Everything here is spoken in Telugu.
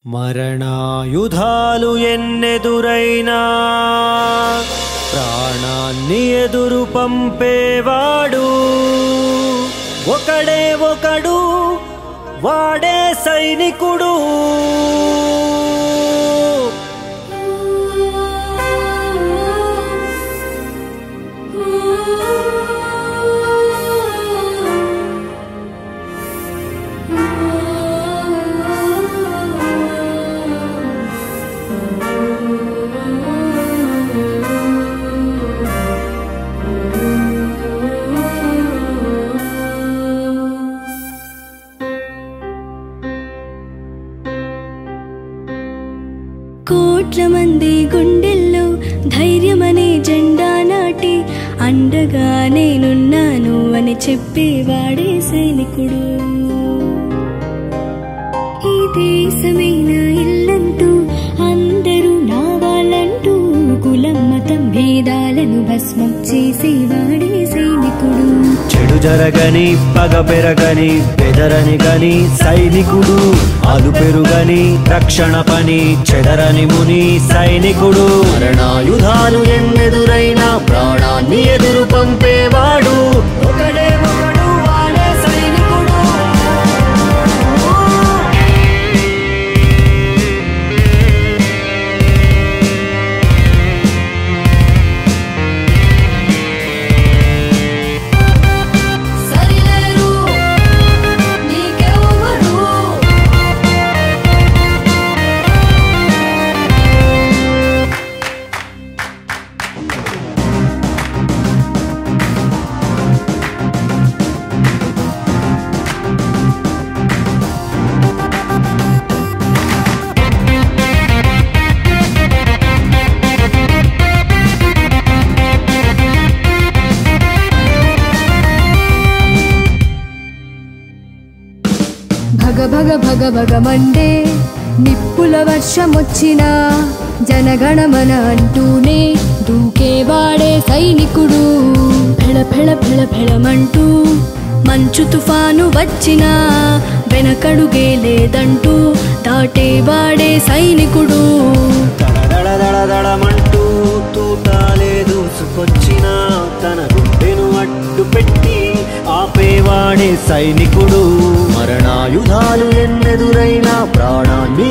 మరణాయుధాలు ఎన్నెదురైనా ప్రాణాన్ని ఎదురు పంపేవాడు ఒకడే ఒకడు వాడే సైనికుడు కోట్ల మంది గుండెల్లో ధైర్యమనే జెండా నాటి అండగా నేనున్నాను అని చెప్పేవాడే సైనికుడు ఈ దేశమే నా ఇల్లంటూ అందరూ నా వాళ్ళంటూ కులం మతం భేదాలను భస్మం చేసేవాడే సైనికుడు చెడు జరగని పగ పెరగని బెదరని గని సైనికుడు అలు పెరుగని రక్షణ పని చెదరని ముని సైనికుడు మరణాయుధాలు ఎన్నెదురైనా ప్రాణాన్ని ఎదురు పంపేవాడు ఒకడే ఒకడు వాడే సైనికుడు సరిలేరు నీకెవరు భగ భగ భగ భగ మండే నిప్పుల వర్షమొచ్చినా జనగణమన అంటూనే దూకేవాడే సైనికుడు ఫెళ ఫెళ ఫెళ ఫెళమంటూ మంచు తుఫాను వచ్చినా వెనకడుగే లేదంటూ దాటేవాడే సైనికుడు దడదడదడమంటూ తూటాలే దూసుకొచ్చిన తన గుండెను అడ్డు పెట్టి ఆపేవాడే సైనికుడు మరణాయుధాలు ఎన్నెదురైనా ప్రాణాన్ని